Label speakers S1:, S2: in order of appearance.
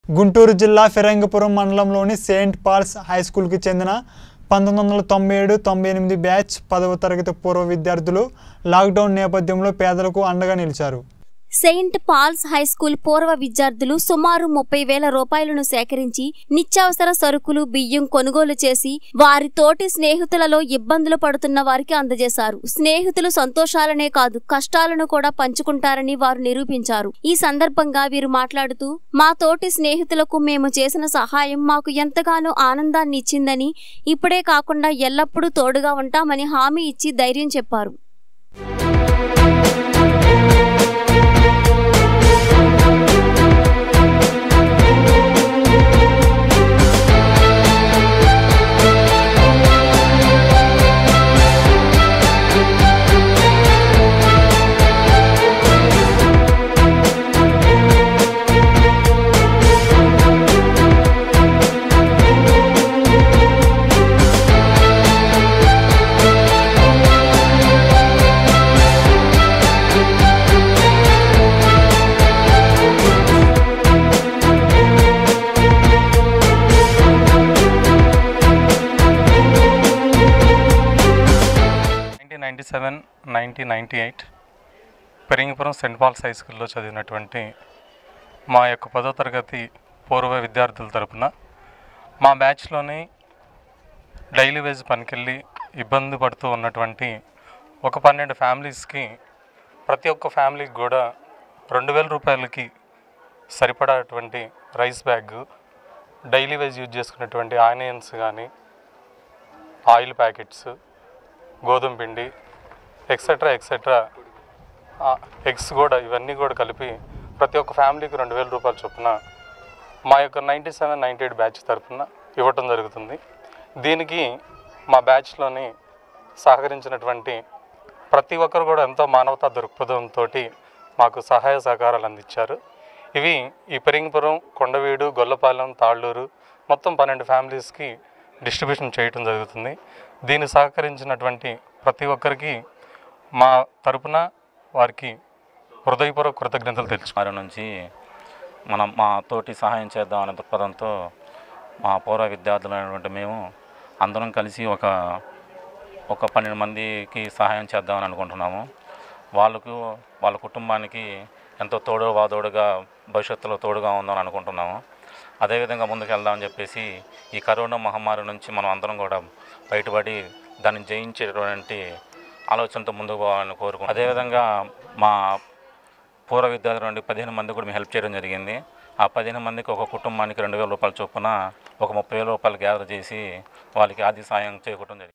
S1: గుంటూరు జిల్లా ఫిరంగిపురం మండలంలోని Saint Paul's high స్కూల్కి చెందిన పంతొమ్మిది వందల తొంభై ఏడు తొంభై ఎనిమిది బ్యాచ్ పదవ తరగతి పూర్వ విద్యార్థులు లాక్డౌన్ నేపథ్యంలో పేదలకు అండగా నిలిచారు
S2: సెయింట్ పాల్స్ హై స్కూల్ పూర్వ విద్యార్థులు సుమారు ముప్పై వేల రూపాయలను సేకరించి నిత్యావసర సరుకులు బియ్యం కొనుగోలు చేసి వారి తోటి స్నేహితులలో ఇబ్బందులు పడుతున్న వారికి అందజేశారు స్నేహితులు సంతోషాలనే కాదు కష్టాలను కూడా పంచుకుంటారని వారు నిరూపించారు ఈ సందర్భంగా వీరు మాట్లాడుతూ మా తోటి స్నేహితులకు మేము చేసిన సహాయం మాకు ఎంతగానో ఆనందాన్ని ఇచ్చిందని ఇప్పుడే కాకుండా ఎల్లప్పుడూ తోడుగా ఉంటామని హామీ ఇచ్చి ధైర్యం చెప్పారు
S3: nineteen ninety seven nineteen ninety eight Peringipuram saint Paul's high స్కూల్లో చదివినటువంటి మా యొక్క పదో తరగతి పూర్వ విద్యార్థుల తరపున మా బ్యాచ్లోని డైలీ వేజ్ పనికెళ్ళి ఇబ్బంది పడుతూ ఉన్నటువంటి ఒక పన్నెండు ఫ్యామిలీస్కి ప్రతి ఒక్క ఫ్యామిలీకి కూడా రెండు వేల రూపాయలకి సరిపడాటువంటి rice bag daily wage use చేసుకునేటువంటి ఆనియన్స్ కానీ ఆయిల్ ప్యాకెట్స్ గోధుమ పిండి ఎక్సెట్రా ఎక్సెట్రా ఎగ్స్ కూడా ఇవన్నీ కూడా కలిపి ప్రతి ఒక్క ఫ్యామిలీకి రెండు వేల రూపాయల చొప్పున మా యొక్క ninety seven ninety eight batch తరఫున ఇవ్వటం జరుగుతుంది దీనికి మా బ్యాచ్లోని సహకరించినటువంటి ప్రతి ఒక్కరు కూడా ఎంతో మానవతా దృక్పథంతో మాకు సహాయ సహకారాలు అందించారు ఇవి ఈ పెరింగిపురం కొండవీడు గొల్లపాలెం తాళ్ళూరు మొత్తం పన్నెండు ఫ్యామిలీస్కి డిస్ట్రిబ్యూషన్ చేయటం జరుగుతుంది దీన్ని సహకరించినటువంటి ప్రతి ఒక్కరికి మా తరపున వారికి హృదయపూర్వక కృతజ్ఞతలు తెలుసు
S4: వారి నుంచి మనం మా తోటి సహాయం చేద్దాం అనే దృక్పథంతో మా పూర్వ విద్యార్థులైనటువంటి మేము అందరం కలిసి ఒక ఒక పన్నెండు మందికి సహాయం చేద్దామని అనుకుంటున్నాము వాళ్ళకు వాళ్ళ కుటుంబానికి ఎంతో తోడు వాదోడుగా భవిష్యత్తులో తోడుగా ఉందని అనుకుంటున్నాము అదేవిధంగా ముందుకు వెళ్దామని చెప్పేసి ఈ కరోనా మహమ్మారి నుంచి మనం అందరం కూడా బయటపడి దాన్ని జయించేటువంటి ఆలోచనతో ముందుకు పోవాలని కోరుకుంటున్నాం అదేవిధంగా మా పూర్వ విద్యార్థుల నుండి పదిహేను మంది కూడా మేము హెల్ప్ చేయడం జరిగింది ఆ పదిహేను మందికి ఒక కుటుంబానికి రెండు వేల రూపాయల చొప్పున ఒక ముప్పై వేల రూపాయలు గ్యాదర్ చేసి వాళ్ళకి ఆర్థిక సాయం చేకూరడం జరిగింది